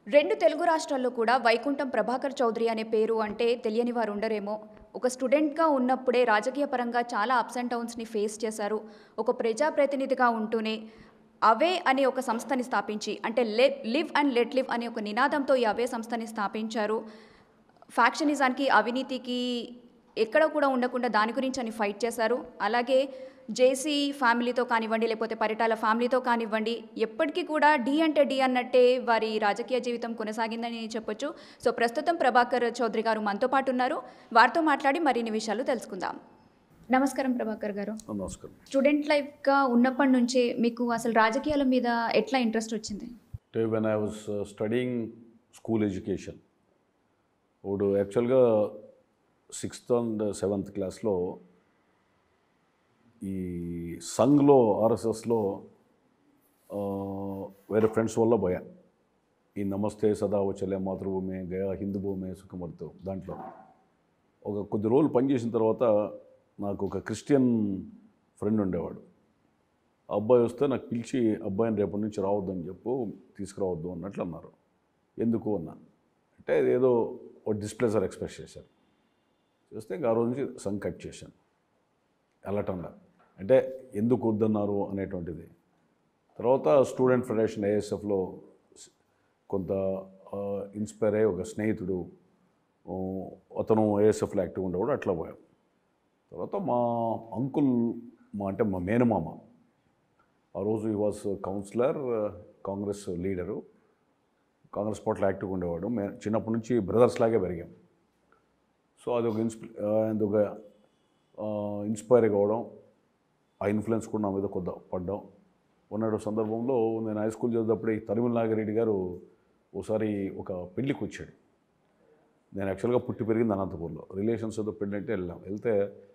రెండు తెలుగు రాష్ట్రాల్లో కూడా వైకుంఠం ప్రభాకర్ చౌదరి అనే పేరు అంటే తెలియని వారు ఉండరేమో ఒక స్టూడెంట్గా ఉన్నప్పుడే రాజకీయ పరంగా చాలా అప్స్ అండ్ డౌన్స్ని ఫేస్ చేశారు ఒక ప్రజాప్రతినిధిగా ఉంటూనే అవే అనే ఒక సంస్థని స్థాపించి అంటే లె లివ్ అండ్ లెట్ లివ్ అనే ఒక నినాదంతో ఈ అవే సంస్థని స్థాపించారు ఫ్యాక్షనిజానికి అవినీతికి ఎక్కడ కూడా ఉండకుండా దాని గురించి అని ఫైట్ చేశారు అలాగే జేసీ ఫ్యామిలీతో కానివ్వండి లేకపోతే పరిటాల ఫ్యామిలీతో కానివ్వండి ఎప్పటికీ కూడా డి అంటే డి అన్నట్టే వారి రాజకీయ జీవితం కొనసాగిందని చెప్పొచ్చు సో ప్రస్తుతం ప్రభాకర్ చౌదరి గారు మనతో పాటు ఉన్నారు వారితో మాట్లాడి మరిన్ని విషయాలు తెలుసుకుందాం నమస్కారం ప్రభాకర్ గారు నమస్కారం స్టూడెంట్ లైఫ్గా ఉన్నప్పటి నుంచే మీకు అసలు రాజకీయాల మీద ఎట్లా ఇంట్రెస్ట్ వచ్చింది అంటే when I was studying school education ఇప్పుడు యాక్చువల్గా సిక్స్త్ అండ్ సెవెంత్ క్లాస్లో ఈ సంఘ్లో ఆర్ఎస్ఎస్లో వేరే ఫ్రెండ్స్ వల్ల పోయా ఈ నమస్తే సదా వచ్చలే మాతృభూమి గయా హిందూ భూమి సుఖమర్తో దాంట్లో ఒక కొద్ది రోజులు పనిచేసిన తర్వాత నాకు ఒక క్రిస్టియన్ ఫ్రెండ్ ఉండేవాడు ఆ అబ్బాయి వస్తే నాకు పిలిచి అబ్బాయిని రేపటి నుంచి రావద్దని చెప్పు తీసుకురావద్దు అన్నట్లు అన్నారు ఎందుకు అన్నా అంటే ఏదో ఒక డిస్ప్లేసర్ ఎక్స్ప్రెస్ చేశారు చేస్తే ఇంకా ఆ రోజు నుంచి సంగ్ కట్ చేశాను వెళ్ళటంలా అంటే ఎందుకు వద్దన్నారు అనేటువంటిది తర్వాత స్టూడెంట్ ఫెడరేషన్ ఏఎస్ఎఫ్లో కొంత ఇన్స్పైర్ అయ్యి ఒక స్నేహితుడు ఆ, అతను ఏఎస్ఎఫ్లో యాక్టివ్ ఉండేవాడు అట్లా పోయాం తర్వాత మా అంకుల్ మా అంటే మా మేనమామ ఆ రోజు ఈ was councillor Congress leader Congress పార్టీలో యాక్టివ్గా ఉండేవాడు మే చిన్నప్పటి నుంచి బ్రదర్స్ లాగే పెరిగాం సో అది ఒక ఇన్స్పి అది ఒక ఇన్స్పైర్ కావడం ఆ ఇన్ఫ్లుయెన్స్ కూడా నా మీద కొద్ద పడ్డాం ఉన్నాడు సందర్భంలో నేను హై స్కూల్ చదివేటప్పుడు ఈ తరిమిల నాగిరెడ్డి గారు ఒకసారి ఒక పెళ్ళికి వచ్చాడు నేను యాక్చువల్గా పుట్టి పెరిగింది అనంతపూర్లో రిలేషన్స్ ఏదో పెళ్ళి అంటే వెళ్ళాం వెళ్తే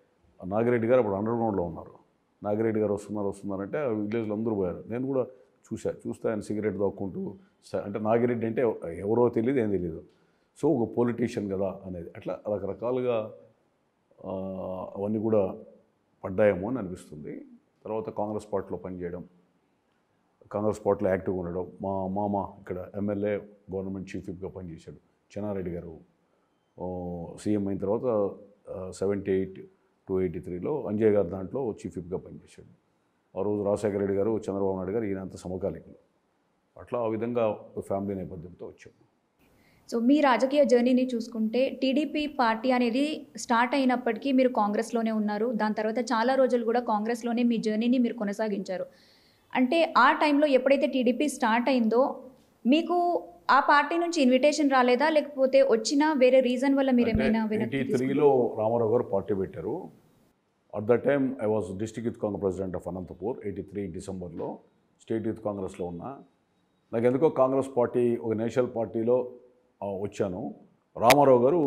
ఆ నాగిరెడ్డి గారు అప్పుడు అండర్ గ్రౌండ్లో ఉన్నారు నాగిరెడ్డి గారు వస్తున్నారు వస్తున్నారంటే ఆ విలేజ్లో అందరూ పోయారు నేను కూడా చూసా చూస్తే ఆయన సిగరెట్ దాక్కుంటూ స- అంటే నాగిరెడ్డి అంటే ఎవరో తెలియదు ఏం తెలియదు సో ఒక పొలిటీషియన్ కదా అనేది అట్లా రకరకాలుగా ఆ, అవన్నీ కూడా పడ్డాయేమో అని అనిపిస్తుంది తర్వాత కాంగ్రెస్ పార్టీలో పనిచేయడం కాంగ్రెస్ పార్టీలో యాక్టివ్గా ఉండడం మా మామ ఇక్కడ ఎమ్మెల్యే గవర్నమెంట్ చీఫ్ విప్గా పనిచేశాడు చెన్నారెడ్డి గారు ఓ, సీఎం అయిన తర్వాత సెవెంటీ ఎయిట్ టు ఎయిటీ త్రీలో అంజయ్ గారు దాంట్లో చీఫ్ విప్గా పనిచేశాడు ఆ రోజు రాజశేఖర రెడ్డి గారు చంద్రబాబు నాయుడు గారు ఈయనంత సమకాలీకులు అట్లా ఆ విధంగా ఫ్యామిలీ నేపథ్యంతో వచ్చాం సో మీ రాజకీయ జర్నీని చూసుకుంటే టీడీపీ పార్టీ అనేది స్టార్ట్ అయినప్పటికీ మీరు కాంగ్రెస్లోనే ఉన్నారు దాని తర్వాత చాలా రోజులు కూడా కాంగ్రెస్లోనే మీ జర్నీని మీరు కొనసాగించారు అంటే ఆ టైంలో ఎప్పుడైతే టీడీపీ స్టార్ట్ అయిందో మీకు ఆ పార్టీ నుంచి ఇన్విటేషన్ రాలేదా లేకపోతే వచ్చిన వేరే రీజన్ వల్ల మీరు ఏమైనా ఎయిటీ వెనక్కి త్రీలో రామారావు గారు పార్టీ పెట్టారు at the time I was district youth Congress president of Anantapur eighty three డిసెంబర్లో స్టేట్ యూత్ కాంగ్రెస్లో ఉన్నా నాకు ఎందుకో కాంగ్రెస్ పార్టీ ఒక నేషనల్ పార్టీలో ఆ, వచ్చాను రామారావు గారు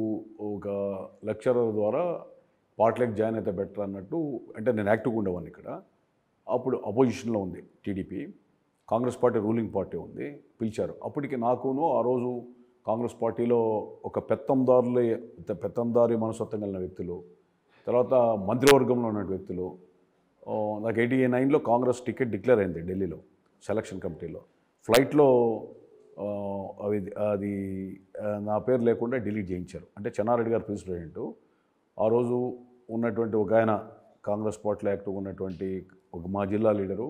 ఒక లెక్చరర్ ద్వారా పార్టీలకు జాయిన్ అయితే బెటర్ అన్నట్టు అంటే నేను యాక్టివ్గా ఉండేవాడిని ఇక్కడ అప్పుడు అపోజిషన్లో ఉంది TDP Congress party ruling party ఉంది పిలిచారు అప్పటికి నాకును ఆ రోజు కాంగ్రెస్ పార్టీలో ఒక పెత్తందారులే పెత్తందారి మనస్తత్వం కలిగిన వ్యక్తులు తర్వాత మంత్రివర్గంలో ఉన్న వ్యక్తులు ఆ, నాకు ఎయిటీ నైన్లో కాంగ్రెస్ టికెట్ డిక్లేర్ అయింది ఢిల్లీలో సెలక్షన్ కమిటీలో ఫ్లైట్లో ఆ, అవి అది ఆ, నా పేరు లేకుండా డిలీట్ చేయించారు అంటే చెన్నారెడ్డి గారు ప్రెసిడెంట్ ఆ రోజు ఉన్నటువంటి ఒక ఆయన కాంగ్రెస్ పార్టీలో యాక్టివ్ ఉన్నటువంటి ఒక మా జిల్లా లీడరు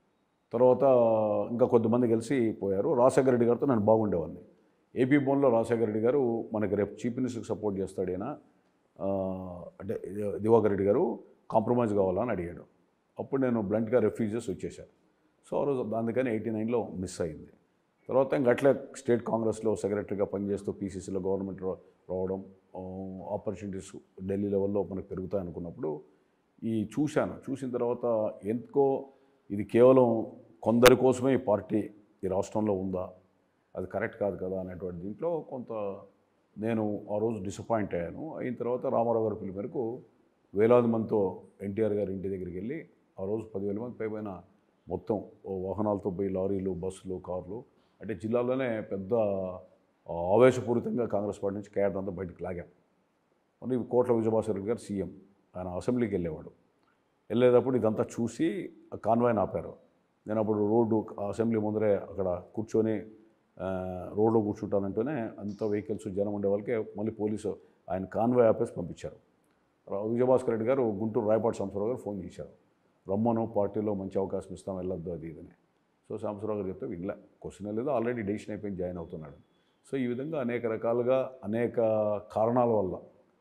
తర్వాత ఇంకా కొంతమంది కలిసి పోయారు రాజశేఖర రెడ్డి గారితో నేను బాగుండేవాడిని ఏపీ బోన్లో రాజశేఖర రెడ్డి గారు మనకి రేపు చీఫ్ మినిస్టర్కి సపోర్ట్ చేస్తాడు ఈయన ఆ, అంటే ది- దివాకర్ రెడ్డి గారు కాంప్రమైజ్ కావాలని అడిగాడు అప్పుడు నేను బ్లంట్గా రెఫ్యూజెస్ వచ్చేసాను సో ఆ రోజు అందుకని ఎయిటీ నైన్లో మిస్ అయింది తర్వాత ఇంక అట్లే స్టేట్ కాంగ్రెస్లో సెక్రటరీగా పనిచేస్తూ పీసీసీలో గవర్నమెంట్ రా- రావడం ఆపర్చునిటీస్ ఢిల్లీ లెవెల్లో మనకు పెరుగుతాయి అనుకున్నప్పుడు ఈ చూశాను చూసిన తర్వాత ఎందుకో ఇది కేవలం కొందరి కోసమే ఈ పార్టీ ఈ రాష్ట్రంలో ఉందా అది కరెక్ట్ కాదు కదా అనేటువంటి దీంట్లో కొంత నేను ఆ రోజు డిసప్పాయింట్ అయ్యాను అయిన తర్వాత రామారావు గారి పిలుపు మేరకు వేలాది మందితో ఎన్టీఆర్ గారి ఇంటి దగ్గరికి వెళ్ళి ఆ రోజు పదివేల మంది పైపైన మొత్తం ఓ వాహనాలతో పోయి లారీలు బస్సులు కార్లు అంటే జిల్లాలోనే పెద్ద ఆ, ఆవేశపూరితంగా కాంగ్రెస్ పార్టీ నుంచి కేడర్ అంతా బయటకు లాగాం మరి కోట్ల విజయభాస్కర్ రెడ్డి గారు సీఎం ఆయన అసెంబ్లీకి వెళ్ళేవాడు వెళ్ళేటప్పుడు ఇదంతా చూసి ఆ కాన్వాయ్ని ఆపారు నేను అప్పుడు రోడ్డు ఆ అసెంబ్లీ ముందరే అక్కడ కూర్చొని ఆ, రోడ్లో కూర్చుంటానంటేనే అంత వెహికల్స్ జనం ఉండే వాళ్ళకి మళ్ళీ పోలీసు ఆయన కాన్వాయ్ ఆపేసి పంపించారు రా- విజయభాస్కర్ రెడ్డి గారు గుంటూరు రాయపాటి సాంబశివరావు గారు ఫోన్ చేశారు రమ్మను పార్టీలో మంచి అవకాశం ఇస్తాం వెళ్ళొద్దు అది ఇదని సో సాంబశివరావు గారు చెప్తే వినలే క్వశ్చన్ లేదు ఆల్రెడీ డెసిషన్ అయిపోయి జాయిన్ అవుతున్నాడు సో ఈ విధంగా అనేక రకాలుగా అనేక కారణాల వల్ల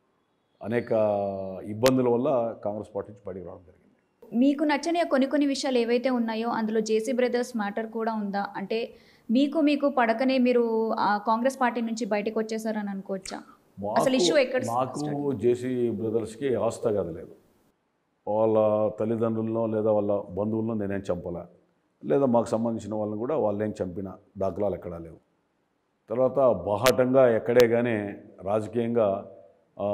అనేక ఇబ్బందుల వల్ల కాంగ్రెస్ పార్టీ నుంచి బయటికి రావడం జరిగింది మీకు నచ్చని కొన్ని కొన్ని విషయాలు ఏవైతే ఉన్నాయో అందులో జేసీ బ్రదర్స్ మ్యాటర్ కూడా ఉందా అంటే మీకు మీకు పడకనే మీరు ఆ కాంగ్రెస్ పార్టీ నుంచి బయటకు వచ్చేసారని అనుకోవచ్చా అసలు issue ఎక్కడ మాకు జేసీ బ్రదర్స్కి ఆస్త కథ లేదు వాళ్ళ తల్లిదండ్రులను లేదా వాళ్ళ బంధువులను నేనేం చంపలే లేదా మాకు సంబంధించిన వాళ్ళని కూడా వాళ్ళేం చంపిన దాఖలాలు ఎక్కడా లేవు తర్వాత బాహాటంగా ఎక్కడే కానీ రాజకీయంగా ఆ,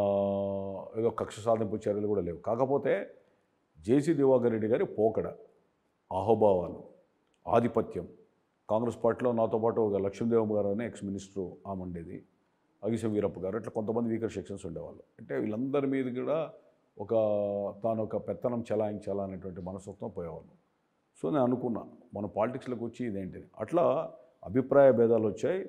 ఏదో కక్ష సాధింపు చర్యలు కూడా లేవు కాకపోతే జేసీ దివాకర్ రెడ్డి గారి పోకడ అహోభావాలు ఆధిపత్యం కాంగ్రెస్ పార్టీలో నాతో పాటు ఒక లక్ష్మీదేవమ్మ గారు అనే ఎక్స్ మినిస్టర్ ఆమె ఉండేది అగిస వీరప్ప గారు ఇట్లా కొంతమంది వీకర్ సెక్షన్స్ ఉండేవాళ్ళు అంటే వీళ్ళందరి మీద కూడా ఒక తాను ఒక పెత్తనం చెలాయించాలా అనేటువంటి మనస్తత్వం పోయేవాళ్ళు సో నేను అనుకున్నా మన పాలిటిక్స్లోకి వచ్చి ఇదేంటి అట్లా అభిప్రాయ భేదాలు వచ్చాయి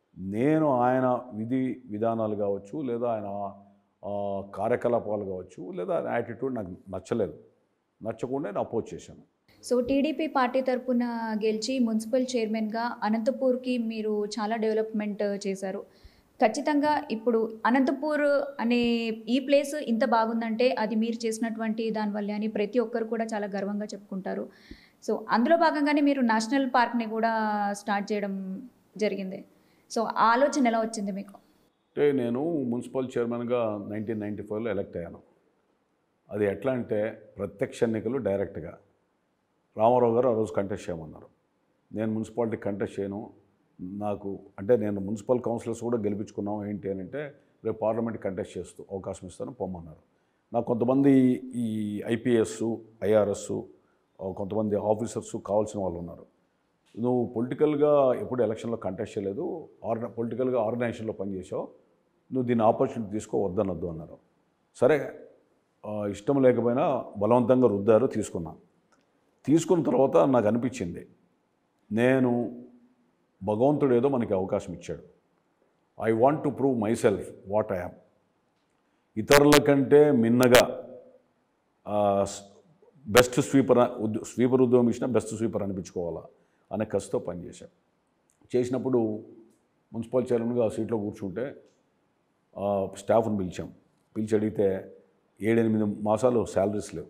నేను ఆయన విధి విధానాలు కావచ్చు లేదా ఆయన ఆ, కార్యకలాపాలు కావచ్చు లేదా ఆయన యాటిట్యూడ్ నాకు నచ్చలేదు నచ్చకుండా నేను అపోజ్ చేశాను సో టీడీపీ పార్టీ తరపున గెలిచి మున్సిపల్ చైర్మన్గా అనంతపూర్కి మీరు చాలా డెవలప్మెంట్ చేశారు ఖచ్చితంగా ఇప్పుడు అనంతపూర్ అనే ఈ ప్లేస్ ఇంత బాగుందంటే అది మీరు చేసినటువంటి దానివల్లే అని ప్రతి ఒక్కరు కూడా చాలా గర్వంగా చెప్పుకుంటారు సో అందులో భాగంగానే మీరు నేషనల్ పార్క్ని కూడా స్టార్ట్ చేయడం జరిగింది సో ఆ ఆలోచన ఎలా వచ్చింది మీకు అంటే నేను మున్సిపల్ చైర్మన్గా నైన్టీన్ నైంటీ ఫైవ్లో ఎలక్ట్ అయ్యాను అది ఎట్లా అంటే ప్రత్యక్ష ఎన్నికలు డైరెక్ట్గా రామారావు గారు ఆ రోజు కంటెస్ట్ చేయమన్నారు నేను మున్సిపాలిటీ కంటెస్ట్ చేయను నాకు అంటే నేను మున్సిపల్ కౌన్సిలర్స్ కూడా గెలిపించుకున్నాం ఏంటి అని అంటే రేపు పార్లమెంట్ కంటెస్ట్ చేస్తూ అవకాశం ఇస్తాను పొమ్మన్నారు నాకు కొంతమంది ఈ ఐపీఎస్ ఐఆర్ఎస్ కొంతమంది ఆఫీసర్స్ కావాల్సిన వాళ్ళు ఉన్నారు నువ్వు పొలిటికల్గా ఎప్పుడు ఎలక్షన్లో కంటెస్ట్ చేయలేదు ఆర్గ పొలిటికల్గా ఆర్గనైజేషన్లో పనిచేసావు నువ్వు దీన్ని ఆపర్చునిటీ తీసుకో వద్దనొద్దు అన్నారు సరే ఆ, ఇష్టం లేకపోయినా బలవంతంగా రుద్దారు తీసుకున్నా తీసుకున్న తర్వాత నాకు అనిపించింది నేను భగవంతుడు ఏదో మనకి అవకాశం ఇచ్చాడు I want to prove myself what I am ఇతరుల కంటే మిన్నగా బెస్ట్ స్వీపర్ ఉద్యో స్వీపర్ ఉద్యోగం ఇచ్చిన బెస్ట్ స్వీపర్ అనిపించుకోవాలా అనే కసితో పనిచేశాను చేసినప్పుడు మున్సిపల్ చైర్మన్గా ఆ సీట్లో కూర్చుంటే ఆ, స్టాఫ్ని పిలిచాం పిలిచి అడిగితే ఏడెనిమిది మాసాలు శాలరీస్ లేవు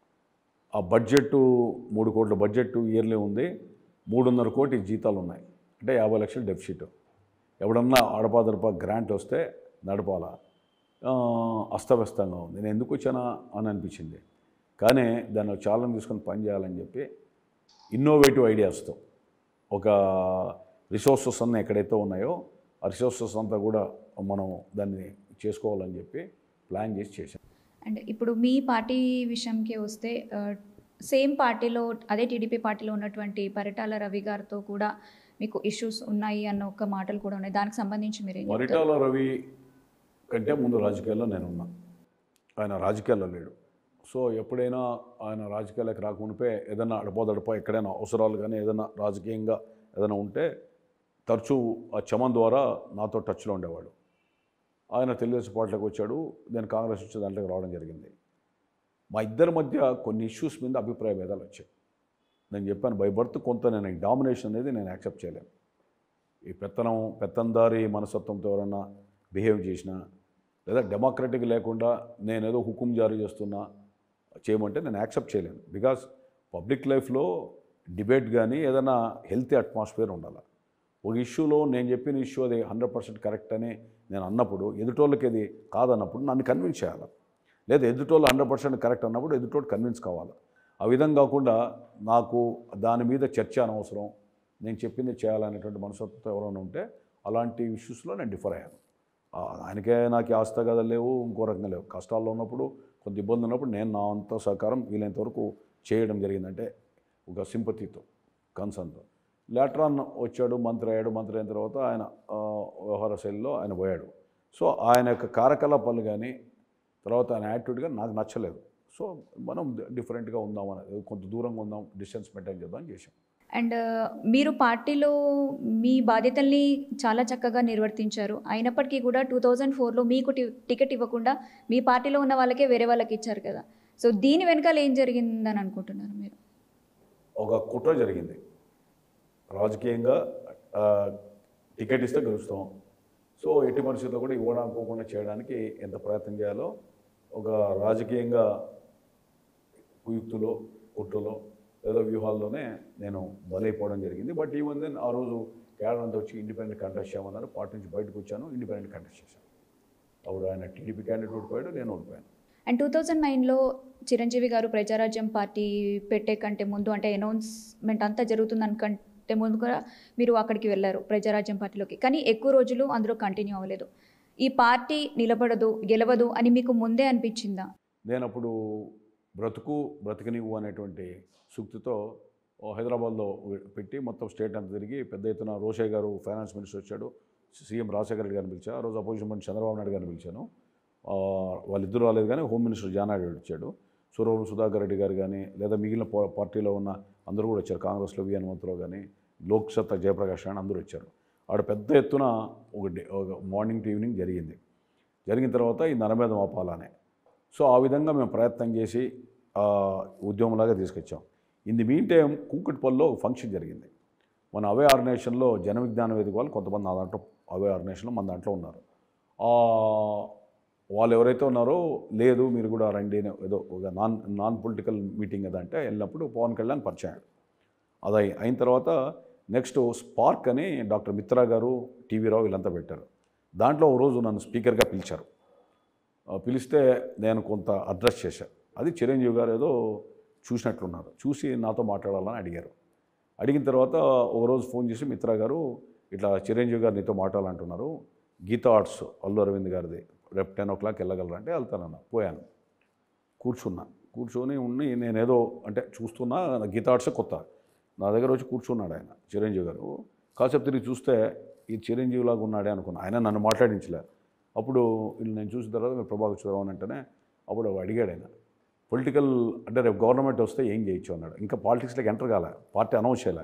ఆ బడ్జెట్ మూడు కోట్ల బడ్జెట్ ఇయర్లీ ఉంది మూడున్నర కోటి జీతాలు ఉన్నాయి అంటే యాభై లక్షల డెఫిసిట్ ఎవడన్నా అడపాదడపా గ్రాంట్ వస్తే నడపాలా ఆ, అస్తవ్యస్తంగా ఉంది నేను ఎందుకు వచ్చానా అని అనిపించింది కానీ దాన్ని ఛాలెంజ్ తీసుకొని పని చేయాలని చెప్పి ఇన్నోవేటివ్ ఐడియాస్తో ఒక రిసోర్సెస్ అన్నీ ఎక్కడైతే ఉన్నాయో ఆ రిసోర్సెస్ అంతా కూడా మనం దాన్ని చేసుకోవాలని చెప్పి ప్లాన్ చేసి చేశాం అండ్ ఇప్పుడు మీ పార్టీ విషయంకి వస్తే సేమ్ పార్టీలో అదే టీడీపీ పార్టీలో ఉన్నటువంటి పరిటాల రవి గారితో కూడా మీకు ఇష్యూస్ ఉన్నాయి అన్న ఒక మాటలు కూడా ఉన్నాయి దానికి సంబంధించి మీరు ఏం చెప్తారు? మరిటాల రవి కంటే ముందు రాజకీయాల్లో నేను ఉన్నా ఆయన రాజకీయాల్లో లేడు సో ఎప్పుడైనా ఆయన రాజకీయాలకు రాకమునిపే ఏదైనా అడపోదడప ఎక్కడైనా అవసరాలు కానీ ఏదైనా రాజకీయంగా ఏదైనా ఉంటే తరచూ ఆ చమన్ ద్వారా నాతో టచ్లో ఉండేవాడు ఆయన తెలుగుదేశం పార్టీలోకి వచ్చాడు నేను కాంగ్రెస్ వచ్చే దాంట్లోకి రావడం జరిగింది మా ఇద్దరి మధ్య కొన్ని ఇష్యూస్ మీద అభిప్రాయ భేదాలు వచ్చాయి నేను చెప్పాను బై బర్త్ కొంత నేను డామినేషన్ అనేది నేను యాక్సెప్ట్ చేయలేను ఈ పెత్తనం పెత్తందారి మనస్తత్వంతో ఎవరన్నా బిహేవ్ చేసినా లేదా డెమోక్రటిక్ లేకుండా నేను ఏదో హుకుం జారీ చేస్తున్నా చేయమంటే నేను యాక్సెప్ట్ చేయలేను బికాస్ పబ్లిక్ లైఫ్లో డిబేట్ కానీ ఏదైనా హెల్తీ అట్మాస్ఫియర్ ఉండాలి ఒక ఇష్యూలో నేను చెప్పిన ఇష్యూ అది హండ్రెడ్ పర్సెంట్ కరెక్ట్ అని నేను అన్నప్పుడు ఎదుటోళ్ళకి అది కాదన్నప్పుడు నన్ను కన్విన్స్ చేయాలి లేదా ఎదుటోళ్ళు హండ్రెడ్ పర్సెంట్ కరెక్ట్ అన్నప్పుడు ఎదుటోళ్ళు కన్విన్స్ కావాలి ఆ విధంగా కాకుండా నాకు దాని మీద చర్చ అనవసరం నేను చెప్పింది చేయాలనేటువంటి మనస్తత్వంతో ఎవరైనా ఉంటే అలాంటి ఇష్యూస్లో నేను డిఫర్ అయ్యాను ఆ, ఆయనకే నాకు ఈ ఆస్తి కథలు లేవు ఇంకో రకంగా లేవు కష్టాల్లో ఉన్నప్పుడు కొంత ఇబ్బంది ఉన్నప్పుడు నేను నా అంత సహకారం వీలైనంత వరకు చేయడం జరిగిందంటే ఒక సింపతితో కన్సర్న్తో లేటర్ ఆన్ వచ్చాడు మంత్రి అయ్యాడు మంత్రి అయిన తర్వాత ఆయన ఆ, వ్యవహార శైలిలో ఆయన పోయాడు సో ఆయన యొక్క కార్యకలాపాలు కానీ తర్వాత ఆయన యాటిట్యూడ్ కానీ నాకు నచ్చలేదు సో మనం డిఫరెంట్గా ఉందాం అనేది కొంత దూరంగా ఉందాం డిస్టెన్స్ మెయింటైన్ చేద్దాం అని చేసాం అండ్ మీరు పార్టీలో మీ బాధ్యతల్ని చాలా చక్కగా నిర్వర్తించారు అయినప్పటికీ కూడా టూ థౌజండ్ ఫోర్లో మీకు టి- టికెట్ ఇవ్వకుండా మీ పార్టీలో ఉన్న వాళ్ళకే వేరే వాళ్ళకి ఇచ్చారు కదా సో దీని వెనకాల ఏం జరిగిందని అనుకుంటున్నారు మీరు ఒక కుట్ర జరిగింది రాజకీయంగా ఆ, టికెట్ ఇస్తే గెలుస్తాం సో ఎట్టి పరిస్థితుల్లో కూడా ఇవ్వడానుకోకుండా చేయడానికి ఎంత ప్రయత్నం చేయాలో ఒక రాజకీయంగా కుయుక్తులో కుట్రలో లేదా వ్యూహాల్లోనే నేను బలైపోవడం జరిగింది బట్ ఈవెన్ దెన్ ఆ రోజు కేరళ అంతా వచ్చి ఇండిపెండెంట్ కంటెస్ట్ చేయమన్నారు పార్టీ నుంచి బయటకు వచ్చాను ఇండిపెండెంట్ కంటెస్ట్ చేశాను అప్పుడు ఆయన టీడీపీ క్యాండిడేట్ ఓడిపోయాడు నేను ఓడిపోయాను అండ్ టూ థౌజండ్ నైన్లో చిరంజీవి గారు ప్రజారాజ్యం పార్టీ పెట్టే కంటే ముందు అంటే అనౌన్స్మెంట్ అంతా జరుగుతుందని కంటే ముందు కూడా మీరు అక్కడికి వెళ్ళారు ప్రజారాజ్యం పార్టీలోకి కానీ ఎక్కువ రోజులు అందులో కంటిన్యూ అవ్వలేదు ఈ పార్టీ నిలబడదు గెలవదు అని మీకు ముందే అనిపించిందా నేను అప్పుడు బ్రతుకు బ్రతికనివ్వు అనేటువంటి సూక్తితో ఓ హైదరాబాద్లో పెట్టి మొత్తం స్టేట్ అంతా తిరిగి పెద్ద ఎత్తున రోషయ్య గారు ఫైనాన్స్ మినిస్టర్ వచ్చాడు సీఎం రాజశేఖర రెడ్డి గారిని పిలిచా ఆ రోజు అపోజిషన్ మంత్రి చంద్రబాబు నాయుడు గారిని పిలిచాను ఆ, వాళ్ళిద్దరూ రాలేదు కానీ హోమ్ మినిస్టర్ జానారెడ్డి వచ్చాడు సురవరం సుధాకర్ రెడ్డి గారు కానీ లేదా మిగిలిన పా- పార్టీలో ఉన్న అందరూ కూడా వచ్చారు కాంగ్రెస్లో వి హనుమంతరావు కానీ లోక్సత్తా జయప్రకాష్ రాణ్ అందరూ వచ్చారు ఆడ పెద్ద ఎత్తున ఒక డే ఒక మార్నింగ్ టు ఈవినింగ్ జరిగింది జరిగిన తర్వాత ఈ నరమేధ మాపాలనే సో ఆ విధంగా మేము ప్రయత్నం చేసి ఆ, ఉద్యమంలాగా తీసుకొచ్చాం ఇన్ ది మీన్ టైం కుంకుట్పల్లిలో ఒక ఫంక్షన్ జరిగింది మన అవే ఆర్గనైజేషన్లో జన విజ్ఞాన వేదిక వాళ్ళు కొంతమంది నా దాంట్లో అవే ఆర్గనైజేషన్లో మన దాంట్లో ఉన్నారు ఆ, వాళ్ళు ఎవరైతే ఉన్నారో లేదు మీరు కూడా రండి అని ఏదో ఒక నాన్ నాన్ పొలిటికల్ మీటింగ్ కదా అంటే వెళ్ళినప్పుడు పవన్ కళ్యాణ్ పరిచయం అయ్యాడు. అది అయి- అయిన తర్వాత నెక్స్ట్ స్పార్క్ అని డాక్టర్ మిత్రా గారు టీవీ రావు వీళ్ళంతా పెట్టారు దాంట్లో ఓ రోజు నన్ను స్పీకర్గా పిలిచారు ఆ, పిలిస్తే నేను కొంత అడ్రస్ చేశాను అది చిరంజీవి గారు ఏదో చూసినట్లున్నారు చూసి నాతో మాట్లాడాలని అడిగారు అడిగిన తర్వాత ఒక రోజు ఫోన్ చేసి మిత్రా గారు ఇట్లా చిరంజీవి గారు నీతో మాట్లాడాలంటున్నారు గీతా ఆర్ట్స్ అల్లు అరవింద్ గారిది రేపు టెన్ ఓ క్లాక్ వెళ్ళగలరా అంటే వెళ్తానన్నా పోయాను కూర్చున్నా కూర్చొని ఉండి నేనేదో అంటే చూస్తున్నా నా గీతా ఆర్ట్సే కొత్త నా దగ్గర వచ్చి కూర్చున్నాడు ఆయన చిరంజీవి గారు కాసేపు తిరిగి చూస్తే ఈ చిరంజీవిలాగా ఉన్నాడే అనుకున్నా ఆయన నన్ను మాట్లాడించలే అప్పుడు వీళ్ళు నేను చూసిన తర్వాత మీరు ప్రభాకర్ చౌదరి అని అంటేనే అప్పుడు అడిగాడు ఆయన పొలిటికల్ అంటే రేపు గవర్నమెంట్ వస్తే ఏం చేయొచ్చు అన్నాడు ఇంకా పాలిటిక్స్లోకి ఎంటర్ కాలే పార్టీ అనౌన్స్ చేయలే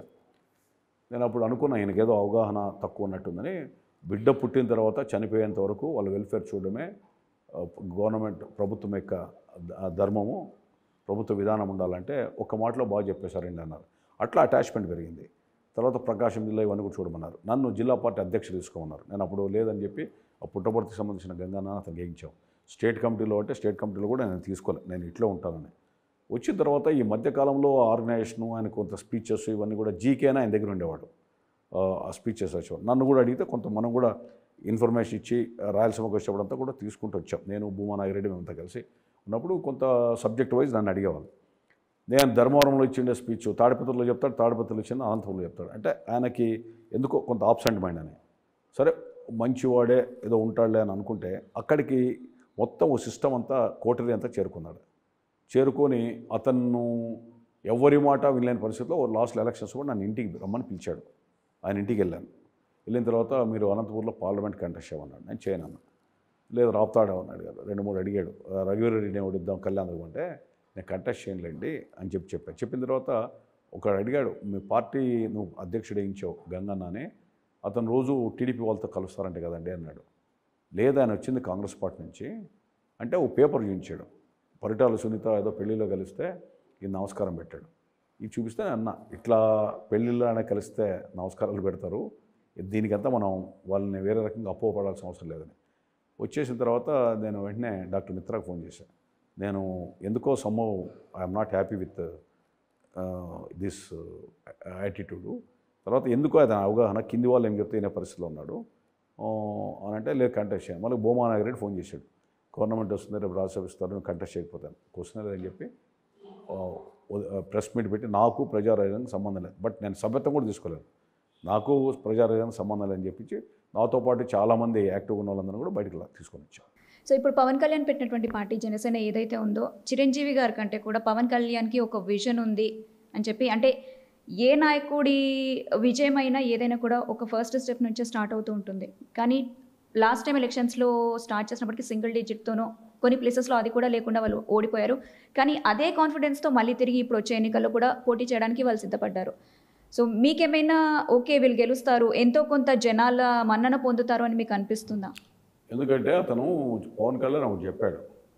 నేను అప్పుడు అనుకున్నా ఈయనకేదో అవగాహన తక్కువ ఉన్నట్టుందని బిడ్డ పుట్టిన తర్వాత చనిపోయేంత వరకు వాళ్ళ వెల్ఫేర్ చూడడమే ఆ, గవర్నమెంట్ ప్రభుత్వం యొక్క ద- ధర్మము ప్రభుత్వ విధానం ఉండాలంటే ఒక మాటలో బాగా చెప్పేశారండి అన్నారు అట్లా అటాచ్మెంట్ పెరిగింది తర్వాత ప్రకాశం జిల్లా ఇవన్నీ కూడా చూడమన్నారు నన్ను జిల్లా పార్టీ అధ్యక్షుడు తీసుకోమన్నారు నేను అప్పుడు లేదని చెప్పి ఆ పుట్టపర్తికి సంబంధించిన గంగాన్న అతను గెయించాం స్టేట్ కమిటీలో అంటే స్టేట్ కమిటీలో కూడా నేను తీసుకోలేదు నేను ఇట్లా ఉంటానని వచ్చిన తర్వాత ఈ మధ్యకాలంలో ఆర్గనైజేషను ఆయన కొంత స్పీచెస్ ఇవన్నీ కూడా జీకేనా ఆయన దగ్గర ఉండేవాడు ఆ, ఆ స్పీచెస్ వచ్చేవాడు నన్ను కూడా అడిగితే కొంత మనం కూడా ఇన్ఫర్మేషన్ ఇచ్చి ఆ, రాయలసీమకు వచ్చేప్పుడంతా కూడా తీసుకుంటూ వచ్చాం నేను భూమా నాగిరెడ్డి మేమంతా కలిసి ఉన్నప్పుడు కొంత సబ్జెక్ట్ వైజ్ నన్ను అడిగేవాళ్ళు నేను ధర్మవరంలో ఇచ్చిండే స్పీచ్ తాడిపత్రిలో చెప్తాడు తాడిపత్రిలో ఇచ్చింది అనంతపురంలో చెప్తాడు అంటే ఆయనకి ఎందుకో కొంత ఆబ్సెంట్ మైండ్ అని సరే మంచివాడే ఏదో ఉంటాడులే అని అనుకుంటే అక్కడికి మొత్తం ఓ సిస్టమ్ అంతా కోటరీ అంతా చేరుకున్నాడు చేరుకొని అతను ఎవరి మాట వినలేని పరిస్థితిలో లాస్ట్ ఎలక్షన్స్ కూడా నన్ను ఇంటికి రమ్మని పిలిచాడు ఆయన ఇంటికి వెళ్ళాను వెళ్ళిన తర్వాత మీరు అనంతపూర్లో పార్లమెంట్ కంటెస్ట్ చేయమన్నాడు నేను చేయను అన్నా లేదు రాపుతాడే ఉన్నాడు కదా రెండు మూడు అడిగాడు "ఆ, రఘువీరెడ్డిని ఓడిద్దాం కళ్యాణ్ అంటే నేను కంటెస్ట్ చేయనులేండి అని చెప్పి చెప్పాను చెప్పిన తర్వాత ఒకడు అడిగాడు మీ పార్టీ నువ్వు అధ్యక్షుడు వేయించావు గంగన్న అని అతను రోజు టీడీపీ వాళ్ళతో కలుస్తారంట కదండి అన్నాడు లేదు ఆయన వచ్చింది కాంగ్రెస్ పార్టీ నుంచి అంటే ఓ పేపర్ చూపించాడు పరిటాల సునీత ఏదో పెళ్లిలో కలిస్తే ఈ నమస్కారం పెట్టాడు ఇది చూపిస్తే నేను అన్న ఇట్లా పెళ్ళిళ్ళు ఆయన కలిస్తే నమస్కారాలు పెడతారు దీనికంతా మనం వాళ్ళని వేరే రకంగా అపోపడాల్సిన అవసరం లేదని వచ్చేసిన తర్వాత నేను వెంటనే డాక్టర్ మిత్రాకు ఫోన్ చేశాను నేను ఎందుకో సమ్మో I'm not happy with this attitude తర్వాత ఎందుకో అది అవగాహన కింది వాళ్ళు ఏం చెప్తే వినే పరిస్థితిలో ఉన్నాడు ఆ, అని అంటే లేదు కంటెస్ట్ చేయాలి మళ్ళీ భూమా నాగిరెడ్డి ఫోన్ చేశాడు గవర్నమెంట్ వస్తుంది రేపు రాజ్యసభ ఇస్తారు నేను కంటెస్ట్ చేయకపోతాను క్వశ్చన్ లేదని చెప్పి ప్రెస్ మీట్ పెట్టి నాకు ప్రజారాజ్యానికి సంబంధం లేదు బట్ నేను సభ్యత్వం కూడా తీసుకోలేదు నాకు ప్రజారాజ్యానికి సంబంధం లేదని చెప్పించి నాతో పాటు చాలామంది యాక్టివ్గా ఉన్న వాళ్ళందరినీ కూడా బయటకు లా- తీసుకొని వచ్చాం సో ఇప్పుడు పవన్ కళ్యాణ్ పెట్టినటువంటి పార్టీ జనసేన ఏదైతే ఉందో చిరంజీవి గారి కంటే కూడా పవన్ కళ్యాణ్కి ఒక విజన్ ఉంది అని చెప్పి అంటే ఏ నాయకుడి విజయం అయినా ఏదైనా కూడా ఒక ఫస్ట్ స్టెప్ నుంచే స్టార్ట్ అవుతూ ఉంటుంది కానీ లాస్ట్ టైం ఎలక్షన్స్లో స్టార్ట్ చేసినప్పటికీ సింగిల్ డిజిట్తోనో కొన్ని ప్లేసెస్లో అది కూడా లేకుండా వాళ్ళు ఓడిపోయారు కానీ అదే కాన్ఫిడెన్స్తో మళ్ళీ తిరిగి ఇప్పుడు వచ్చే ఎన్నికల్లో కూడా పోటీ చేయడానికి వాళ్ళు సిద్ధపడ్డారు సో మీకేమైనా ఓకే వీళ్ళు గెలుస్తారు ఎంతో కొంత జనాల మన్నన పొందుతారు అని మీకు అనిపిస్తుందా ఎందుకంటే అతను పవన్ కళ్యాణ్ ఒకటి చెప్పాడు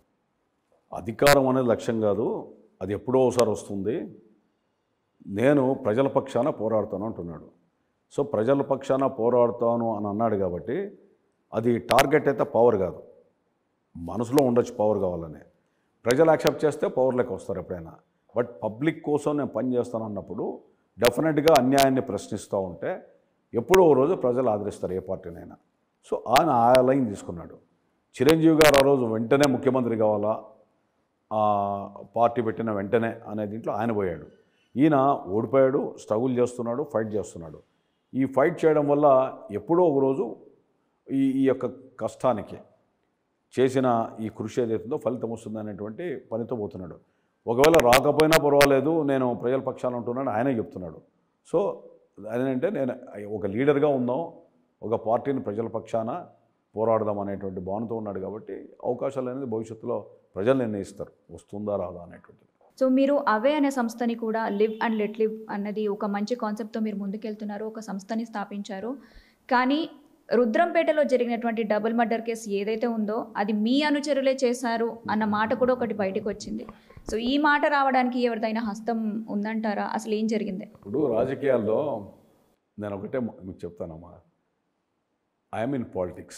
అధికారం అనేది లక్ష్యం కాదు అది ఎప్పుడో ఒకసారి వస్తుంది నేను ప్రజల పక్షాన పోరాడుతాను అంటున్నాడు సో ప్రజల పక్షాన పోరాడుతాను అని అన్నాడు కాబట్టి అది టార్గెట్ అయితే పవర్ కాదు మనసులో ఉండొచ్చు పవర్ కావాలని ప్రజలు యాక్సెప్ట్ చేస్తే పవర్లోకి వస్తారు ఎప్పుడైనా బట్ పబ్లిక్ కోసం నేను పని చేస్తాను అన్నప్పుడు డెఫినెట్గా అన్యాయాన్ని ప్రశ్నిస్తూ ఉంటే ఎప్పుడో ఓ రోజు ప్రజలు ఆదరిస్తారు ఏ పార్టీనైనా సో ఆయన ఆ లైన్ తీసుకున్నాడు చిరంజీవి గారు ఆ రోజు వెంటనే ముఖ్యమంత్రి కావాలా ఆ పార్టీ పెట్టిన వెంటనే అనే దీంట్లో ఆయన పోయాడు ఈయన ఓడిపోయాడు స్ట్రగుల్ చేస్తున్నాడు ఫైట్ చేస్తున్నాడు ఈ ఫైట్ చేయడం వల్ల ఎప్పుడో ఒక రోజు ఈ ఈ యొక్క కష్టానికి చేసిన ఈ కృషి ఏదైతుందో ఫలితం వస్తుంది అనేటువంటి పనితో పోతున్నాడు ఒకవేళ రాకపోయినా పర్వాలేదు నేను ప్రజల పక్షాన ఉంటున్నాను ఆయనే చెప్తున్నాడు సో అదేంటంటే నేను ఒక లీడర్గా ఉందాం ఒక పార్టీని ప్రజల పక్షాన పోరాడదాం అనేటువంటి భావనతో ఉన్నాడు కాబట్టి అవకాశాలు అనేది భవిష్యత్తులో ప్రజలు నిర్ణయిస్తారు వస్తుందా రాదా అనేటువంటిది సో మీరు అవే అనే సంస్థని కూడా లివ్ అండ్ లెట్ లివ్ అన్నది ఒక మంచి కాన్సెప్ట్తో మీరు ముందుకెళ్తున్నారు ఒక సంస్థని స్థాపించారు కానీ రుద్రంపేటలో జరిగినటువంటి డబుల్ మర్డర్ కేసు ఏదైతే ఉందో అది మీ అనుచరులే చేశారు అన్న మాట కూడా ఒకటి బయటకు వచ్చింది సో ఈ మాట రావడానికి ఎవరిదైనా హస్తం ఉందంటారా అసలు ఏం జరిగింది ఇప్పుడు రాజకీయాల్లో నేను ఒకటే మీకు చెప్తానమ్మా I'm in politics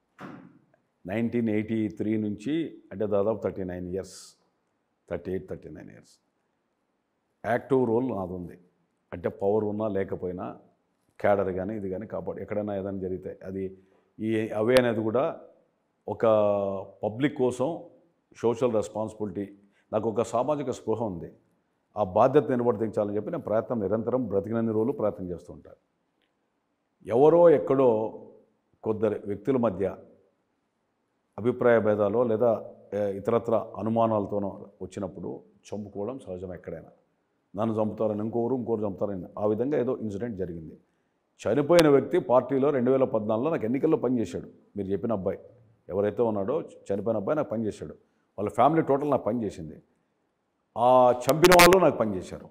nineteen eighty three నుంచి అంటే దాదాపు thirty nine years thirty eight thirty nine years active role నాది ఉంది అంటే పవర్ ఉన్నా లేకపోయినా క్యాడర్ కానీ ఇది కానీ కాపాడు ఎక్కడైనా ఏదైనా జరిగితే అది ఈ అవే అనేది కూడా ఒక పబ్లిక్ కోసం సోషల్ రెస్పాన్సిబిలిటీ నాకు ఒక సామాజిక స్పృహ ఉంది ఆ బాధ్యత నిర్వర్తించాలని చెప్పి నేను ప్రయత్నం నిరంతరం బ్రతికినన్ని రోజులు ప్రయత్నం చేస్తూ ఉంటాను ఎవరో ఎక్కడో కొద్దరు వ్యక్తుల మధ్య అభిప్రాయ భేదాలు లేదా ఏ, ఇతరత్ర అనుమానాలతోనో వచ్చినప్పుడు చంపుకోవడం సహజం ఎక్కడైనా నన్ను చంపుతారని ఇంకోరు ఇంకోరు చంపుతారని ఆ విధంగా ఏదో ఇన్సిడెంట్ జరిగింది చనిపోయిన వ్యక్తి పార్టీలో రెండు వేల పద్నాలుగులో నాకు ఎన్నికల్లో పనిచేశాడు మీరు చెప్పిన అబ్బాయి ఎవరైతే ఉన్నాడో చనిపోయిన అబ్బాయి నాకు పనిచేశాడు వాళ్ళ ఫ్యామిలీ టోటల్ నాకు పనిచేసింది ఆ చంపిన వాళ్ళు నాకు పనిచేశారు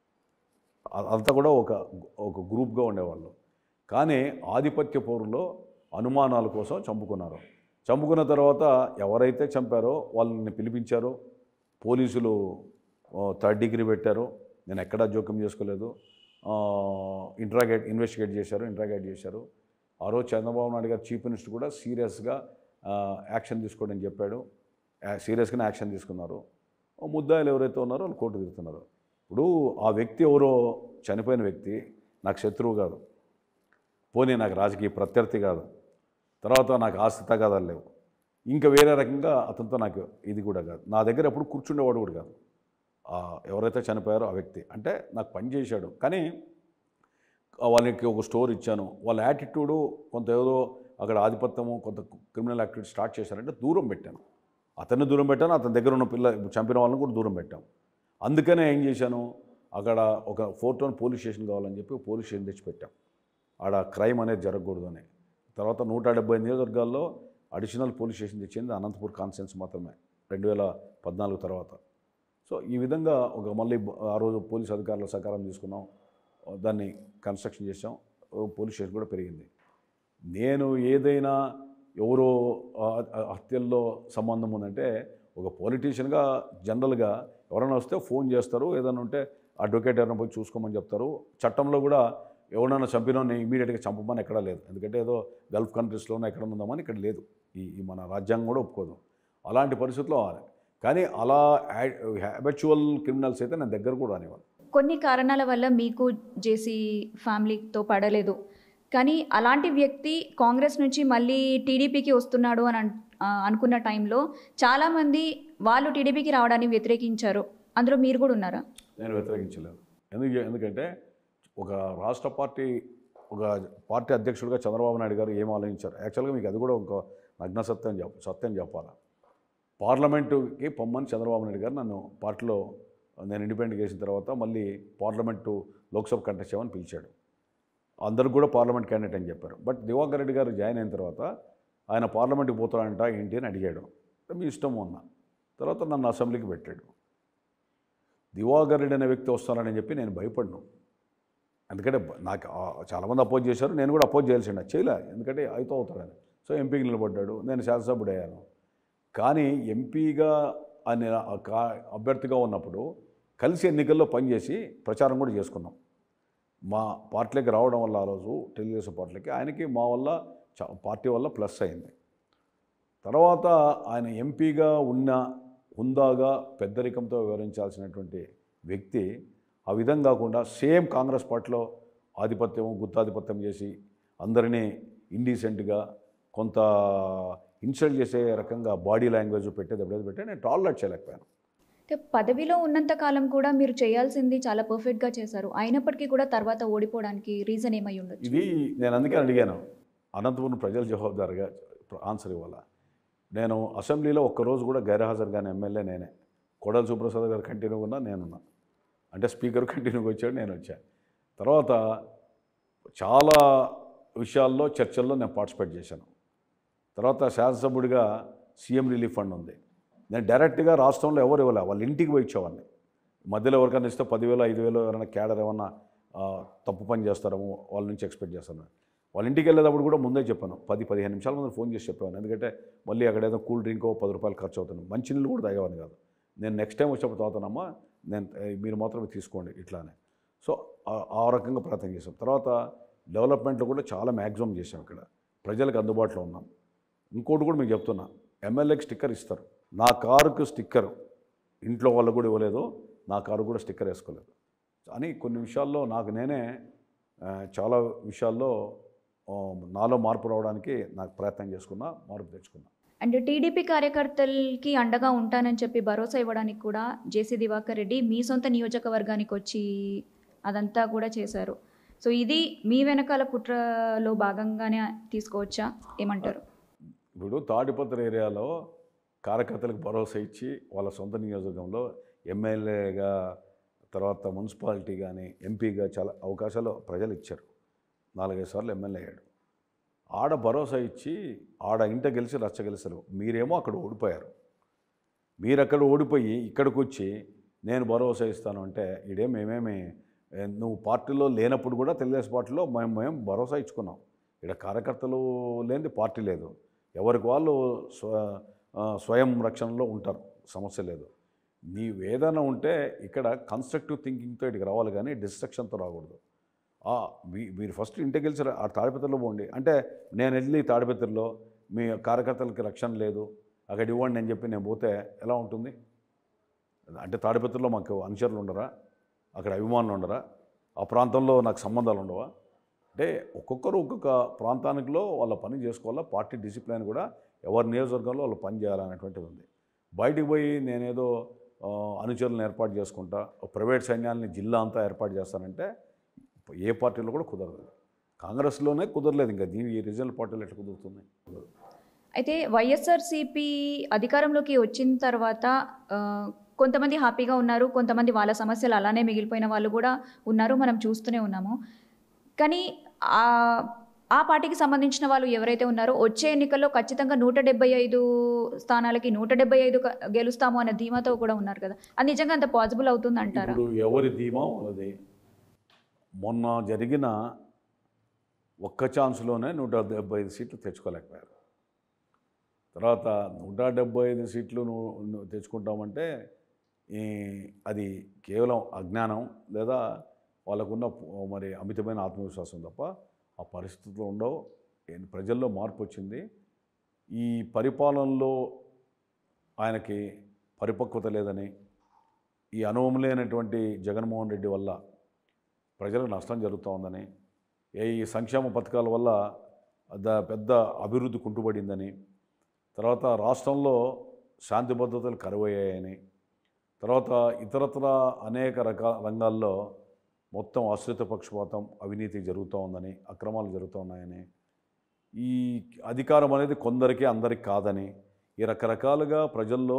అ- అంతా కూడా ఒక ఒక గ్రూప్గా ఉండేవాళ్ళు కానీ ఆధిపత్య పోరులో అనుమానాల కోసం చంపుకున్నారు చంపుకున్న తర్వాత ఎవరైతే చంపారో వాళ్ళని పిలిపించారో పోలీసులు ఆ, థర్డ్ డిగ్రీ పెట్టారు నేను ఎక్కడా జోక్యం చేసుకోలేదు ఇంట్రాగేట్ ఇన్వెస్టిగేట్ చేశారు ఇంట్రాగేట్ చేశారు ఆ రోజు చంద్రబాబు నాయుడు గారు చీఫ్ మినిస్టర్ కూడా సీరియస్గా యాక్షన్ తీసుకోవడం చెప్పాడు సీరియస్గానే యాక్షన్ తీసుకున్నారు ఓ ముద్దాయిలు ఎవరైతే ఉన్నారో వాళ్ళు కోర్టు తిరుగుతున్నారు ఇప్పుడు ఆ వ్యక్తి ఎవరో చనిపోయిన వ్యక్తి నాకు శత్రువు కాదు పోనీ నాకు రాజకీయ ప్రత్యర్థి కాదు తర్వాత నాకు ఆస్తి తగాదాలు లేవు ఇంకా వేరే రకంగా అతనితో నాకు ఇది కూడా కాదు నా దగ్గర ఎప్పుడు కూర్చుండేవాడు కూడా కాదు ఆ ఎవరైతే చనిపోయారో ఆ వ్యక్తి అంటే నాకు పని చేశాడు కానీ ఆ వాళ్ళకి ఒక స్టోర్ ఇచ్చాను వాళ్ళ యాటిట్యూడు కొంత ఏదో అక్కడ ఆధిపత్యము కొంత క్రిమినల్ యాక్టివిటీ స్టార్ట్ చేశారంటే దూరం పెట్టాను అతన్ని దూరం పెట్టాను అతని దగ్గర ఉన్న పిల్ల చంపిన వాళ్ళని కూడా దూరం పెట్టాం అందుకనే ఏం చేశాను అక్కడ ఒక ఫోర్ టౌన్ పోలీస్ స్టేషన్ కావాలని చెప్పి పోలీస్ స్టేషన్ తెచ్చిపెట్టాం ఆడ క్రైమ్ అనేది జరగకూడదు అని తర్వాత నూట డెబ్బై నియోజకవర్గాల్లో అడిషనల్ పోలీస్ స్టేషన్ తెచ్చింది అనంతపూర్ కాన్సెన్స్ మాత్రమే రెండు వేల పద్నాలుగు తర్వాత సో ఈ విధంగా ఒక మళ్ళీ బ- ఆ రోజు పోలీస్ అధికారుల సహకారం తీసుకున్నాం దాన్ని కన్స్ట్రక్షన్ చేసాం ఓ పోలీస్ స్టేషన్ కూడా పెరిగింది నేను ఏదైనా ఎవరో ఆ, ఆ, హత్యల్లో సంబంధం ఉందంటే ఒక పొలిటీషియన్గా జనరల్గా ఎవరైనా వస్తే ఫోన్ చేస్తారు ఏదైనా ఉంటే అడ్వకేట్ ఎవరైనా పోయి చూసుకోమని చెప్తారు చట్టంలో కూడా ఎవరైనా చంపినోని ఇమీడియట్గా చంపమని ఎక్కడా లేదు ఎందుకంటే ఏదో గల్ఫ్ కంట్రీస్లోనే ఎక్కడ ఉందామని ఇక్కడ లేదు ఈ ఈ మన రాజ్యాంగం కూడా ఒప్పుకోదు అలాంటి పరిస్థితుల్లో కానీ అలా హ్యాబిచువల్ క్రిమినల్స్ అయితే నేను దగ్గర కూడా రానివ్వను కొన్ని కారణాల వల్ల మీకు జేసీ ఫ్యామిలీతో పడలేదు కానీ అలాంటి వ్యక్తి కాంగ్రెస్ నుంచి మళ్ళీ టీడీపీకి వస్తున్నాడు అని అన్- ఆ, అనుకున్న టైంలో చాలామంది వాళ్ళు టీడీపీకి రావడాన్ని వ్యతిరేకించారు అందులో మీరు కూడా ఉన్నారా నేను వ్యతిరేకించలేదు ఎందుకు ఎందుకంటే ఒక రాష్ట్ర పార్టీ ఒక పార్టీ అధ్యక్షుడిగా చంద్రబాబు నాయుడు గారు ఏం ఆలోచించారు యాక్చువల్గా మీకు అది కూడా ఒక నగ్న సత్యం చెప్ప సత్యం చెప్పాలా పార్లమెంటుకి పొమ్మని చంద్రబాబు నాయుడు గారు నన్ను పార్టీలో నేను ఇండిపెండెంట్ చేసిన తర్వాత మళ్ళీ పార్లమెంటు లోక్సభ కంటెస్ట్ చేయమని పిలిచాడు అందరికి కూడా పార్లమెంట్ క్యాండిడేట్ అని చెప్పారు బట్ దివాకర్ రెడ్డి గారు జాయిన్ అయిన తర్వాత ఆయన పార్లమెంట్కి పోతాడంట ఏంటి అని అడిగాడు మీ ఇష్టం అన్న తర్వాత నన్ను అసెంబ్లీకి పెట్టాడు దివాకర్ రెడ్డి అనే వ్యక్తి వస్తానని చెప్పి నేను భయపడ్ను ఎందుకంటే బ- నాకు ఆ- చాలామంది అపోజ్ చేశారు నేను కూడా అపోజ్ చేయాల్సిండే చేయలే ఎందుకంటే అయితే అవుతాడని సో ఎంపీకి నిలబడ్డాడు నేను శాసనసభ్యుడు అయ్యాను కానీ ఎంపీగా అనే ఆ కా- అభ్యర్థిగా ఉన్నప్పుడు కలిసి ఎన్నికల్లో పనిచేసి ప్రచారం కూడా చేసుకున్నాం మా పార్టీలోకి రావడం వల్ల ఆ రోజు తెలుగుదేశం పార్టీలకి ఆయనకి మా వల్ల చా- పార్టీ వల్ల ప్లస్ అయింది తర్వాత ఆయన ఎంపీగా ఉన్న హుందాగా పెద్దరికంతో వివరించాల్సినటువంటి వ్యక్తి ఆ విధంగా కాకుండా సేమ్ కాంగ్రెస్ పార్టీలో ఆధిపత్యం గుత్తాధిపత్యం చేసి అందరినీ ఇండీసెంట్గా కొంత ఇన్సల్ట్ చేసే రకంగా బాడీ లాంగ్వేజ్ పెట్టేది ఎప్పుడైతే పెట్టే నేను టాలరేట్ చేయలేకపోయాను అంటే పదవిలో ఉన్నంత కాలం కూడా మీరు చేయాల్సింది చాలా పర్ఫెక్ట్గా చేశారు అయినప్పటికీ కూడా తర్వాత ఓడిపోవడానికి రీజన్ ఏమై ఉండొచ్చు ఇది నేను అందుకే అడిగాను అనంతపురం ప్రజలు జవాబుదారుగా ఆన్సర్ ఇవ్వాల నేను అసెంబ్లీలో ఒక్కరోజు కూడా గైర్హాజరు కానీ ఎమ్మెల్యే నేనే కొడల సుప్రసాద్ గారు కంటిన్యూగా ఉన్నా నేనున్నా అంటే స్పీకర్ కంటిన్యూగా వచ్చాడు నేను వచ్చాను తర్వాత చాలా విషయాల్లో చర్చల్లో నేను పార్టిసిపేట్ చేశాను తర్వాత శాసనసభ్యుడిగా సీఎం రిలీఫ్ ఫండ్ ఉంది నేను డైరెక్ట్గా రాష్ట్రంలో ఎవరు ఇవ్వలే వాళ్ళ ఇంటికి పోయి ఇచ్చేవాడిని మధ్యలో ఎవరికైనా ఇస్తే పదివేలు ఐదు వేలు ఎవరైనా క్యాడర్ ఏమన్నా ఆ, తప్పు పని చేస్తారేమో వాళ్ళ నుంచి ఎక్స్పెక్ట్ చేస్తాను వాళ్ళ ఇంటికి వెళ్ళేటప్పుడు కూడా ముందే చెప్పాను పది పదిహేను నిమిషాల ముందు ఫోన్ చేసి చెప్పాను ఎందుకంటే మళ్ళీ అక్కడ ఏదో కూల్ డ్రింక్ పది రూపాయలు ఖర్చు అవుతుంది మంచినీళ్ళు కూడా తాగేవాడిని కాదు నేను నెక్స్ట్ టైం వచ్చినప్పుడు తాగుతానమ్మా నేను ఏ, మీరు మాత్రమే తీసుకోండి ఇట్లానే సో ఆ- ఆ రకంగా ప్రయత్నం చేసాం తర్వాత డెవలప్మెంట్లో కూడా చాలా మ్యాక్సిమం చేసాం ఇక్కడ ప్రజలకు అందుబాటులో ఉన్నాం ఇంకోటి కూడా మీకు చెప్తున్నా ఎమ్మెల్యేకి స్టిక్కర్ ఇస్తారు నా కారుకు స్టిక్కర్ ఇంట్లో వాళ్ళకు కూడా ఇవ్వలేదు నా కారు కూడా స్టిక్కర్ వేసుకోలేదు అని కొన్ని విషయాల్లో నాకు నేనే ఆ, చాలా విషయాల్లో ఆ, నాలో మార్పు రావడానికి నాకు ప్రయత్నం చేసుకున్నా మార్పు తెచ్చుకున్నా అండ్ టీడీపీ కార్యకర్తలకి అండగా ఉంటానని చెప్పి భరోసా ఇవ్వడానికి కూడా జేసీ దివాకర్ రెడ్డి మీ సొంత నియోజకవర్గానికి వచ్చి అదంతా కూడా చేశారు సో ఇది మీ వెనకాల కుట్రలో భాగంగానే తీసుకోవచ్చా ఏమంటారు ఇప్పుడు తాడిపత్రి ఏరియాలో కార్యకర్తలకు భరోసా ఇచ్చి వాళ్ళ సొంత నియోజకవర్గంలో ఎమ్మెల్యేగా తర్వాత మున్సిపాలిటీ కానీ ఎంపీగా చాలా అవకాశాలు ప్రజలు ఇచ్చారు నాలుగైదు సార్లు ఎమ్మెల్యే అయ్యాడు ఆడ భరోసా ఇచ్చి ఆడ ఇంట గెలిచి రచ్చ గెలిచారు మీరేమో అక్కడ ఓడిపోయారు మీరు అక్కడ ఓడిపోయి ఇక్కడికి వచ్చి నేను భరోసా ఇస్తాను అంటే ఇడే మేమేమి ఏ, నువ్వు పార్టీలో లేనప్పుడు కూడా తెలుగుదేశం పార్టీలో మేము మేము భరోసా ఇచ్చుకున్నాం ఇక్కడ కార్యకర్తలు లేనిది పార్టీ లేదు ఎవరికి వాళ్ళు స్వ ఆ, స్వయం రక్షణలో ఉంటారు సమస్య లేదు నీ వేదన ఉంటే ఇక్కడ కన్స్ట్రక్టివ్ థింకింగ్తో ఇక్కడికి రావాలి కానీ డిస్ట్రక్షన్తో రాకూడదు ఆ, మీ- మీరు ఫస్ట్ ఇంటికి గెలిచి ఆ తాడిపత్రిలో పోండి అంటే నేను వెళ్ళి తాడిపత్రిలో మీ కార్యకర్తలకి రక్షణ లేదు అక్కడ ఇవ్వండి అని చెప్పి నేను పోతే ఎలా ఉంటుంది అంటే తాడిపత్రిలో మాకు అనుచరులు ఉండరా అక్కడ అభిమానులు ఉండరా ఆ ప్రాంతంలో నాకు సంబంధాలు ఉండవా అంటే ఒక్కొక్కరు ఒక్కొక్క ప్రాంతానికిలో వాళ్ళ పని చేసుకోవాలా పార్టీ డిసిప్లిన్ కూడా ఎవరి నియోజకవర్గంలో వాళ్ళు పని చేయాలనేటువంటిది ఉంది బయటికి పోయి నేనేదో ఆ, అనుచరులను ఏర్పాటు చేసుకుంటా ఓ ప్రైవేట్ సైన్యాలని జిల్లా అంతా ఏర్పాటు చేస్తానంటే ఏ పార్టీలో కూడా కుదరదు కాంగ్రెస్లోనే కుదరలేదు ఇంకా దీని ఈ రీజనల్ పార్టీలో ఎట్లా కుదురుతుంది అయితే వైఎస్ఆర్సీపీ అధికారంలోకి వచ్చిన తర్వాత ఆ, కొంతమంది హ్యాపీగా ఉన్నారు కొంతమంది వాళ్ళ సమస్యలు అలానే మిగిలిపోయిన వాళ్ళు కూడా ఉన్నారు మనం చూస్తూనే ఉన్నాము కానీ ఆ ఆ పార్టీకి సంబంధించిన వాళ్ళు ఎవరైతే ఉన్నారో వచ్చే ఎన్నికల్లో ఖచ్చితంగా నూట డెబ్బై ఐదు స్థానాలకి నూట డెబ్బై ఐదు క- గెలుస్తాము అనే ధీమాతో కూడా ఉన్నారు కదా అది నిజంగా అంత పాసిబుల్ అవుతుంది అంటారా ఇప్పుడు ఎవరి ధీమా వాళ్ళది మొన్న జరిగిన ఒక్క ఛాన్స్లోనే నూట డెబ్బై ఐదు సీట్లు తెచ్చుకోలేకపోయారు తర్వాత నూట డెబ్బై ఐదు సీట్లు నువ్వు నువ్వు తెచ్చుకుంటామంటే ఈ అది కేవలం అజ్ఞానం లేదా వాళ్ళకున్న పు- మరి అమితమైన ఆత్మవిశ్వాసం తప్ప ఆ పరిస్థితులు ఉండవు ఏ- ప్రజల్లో మార్పు వచ్చింది ఈ పరిపాలనలో ఆయనకి పరిపక్వత లేదని ఈ అనుభవలేనటువంటి జగన్మోహన్ రెడ్డి వల్ల ప్రజలకు నష్టం జరుగుతూ ఉందని ఏ ఈ సంక్షేమ పథకాల వల్ల ద పెద్ద అభివృద్ధి కుంటుపడిందని తర్వాత రాష్ట్రంలో శాంతి భద్రతలు కరువయ్యాయని తర్వాత ఇతరత్ర అనేక రకాల రంగాల్లో మొత్తం ఆశ్రిత పక్షపాతం అవినీతి జరుగుతూ ఉందని అక్రమాలు జరుగుతూ ఉన్నాయని ఈ అధికారం అనేది కొందరికి అందరికి కాదని ఈ రకరకాలుగా ప్రజల్లో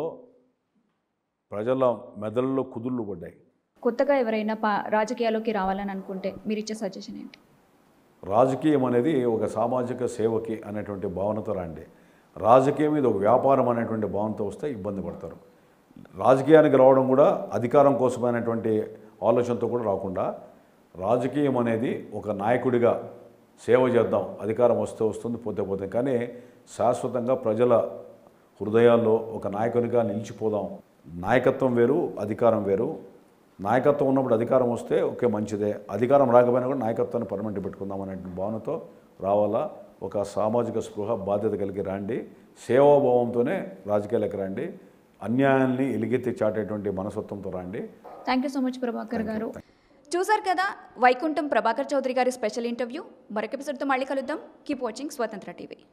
ప్రజల మెదళ్ళలో కుదుళ్ళు పడ్డాయి కొత్తగా ఎవరైనా పా రాజకీయాల్లోకి రావాలని అనుకుంటే మీరు ఇచ్చే సజెషన్ ఏంటి రాజకీయం అనేది ఒక సామాజిక సేవకి అనేటువంటి భావనతో రండి రాజకీయం ఇది ఒక వ్యాపారం అనేటువంటి భావనతో వస్తే ఇబ్బంది పడతారు రాజకీయానికి రావడం కూడా అధికారం కోసమైనటువంటి ఆలోచనతో కూడా రాకుండా రాజకీయం అనేది ఒక నాయకుడిగా సేవ చేద్దాం అధికారం వస్తే వస్తుంది పోతే పోతే కానీ శాశ్వతంగా ప్రజల హృదయాల్లో ఒక నాయకునిగా నిలిచిపోదాం నాయకత్వం వేరు అధికారం వేరు నాయకత్వం ఉన్నప్పుడు అధికారం వస్తే ఓకే మంచిదే అధికారం రాకపోయినా కూడా నాయకత్వాన్ని పర్మనెంట్ పెట్టుకుందాం అనే భావనతో రావాలా ఒక సామాజిక స్పృహ బాధ్యత కలిగి రండి సేవాభావంతోనే రాజకీయాలకు రండి అన్యాయాల్ని ఎలిగెత్తి చాటేటువంటి మనస్తత్వంతో రండి thank you so much Prabhakar garu చూసారు కదా వైకుంఠం ప్రభాకర్ చౌదరి గారి స్పెషల్ ఇంటర్వ్యూ మరొక ఎపిసోడ్తో మళ్ళీ కలుద్దాం కీప్ వాచింగ్ స్వతంత్ర టీవీ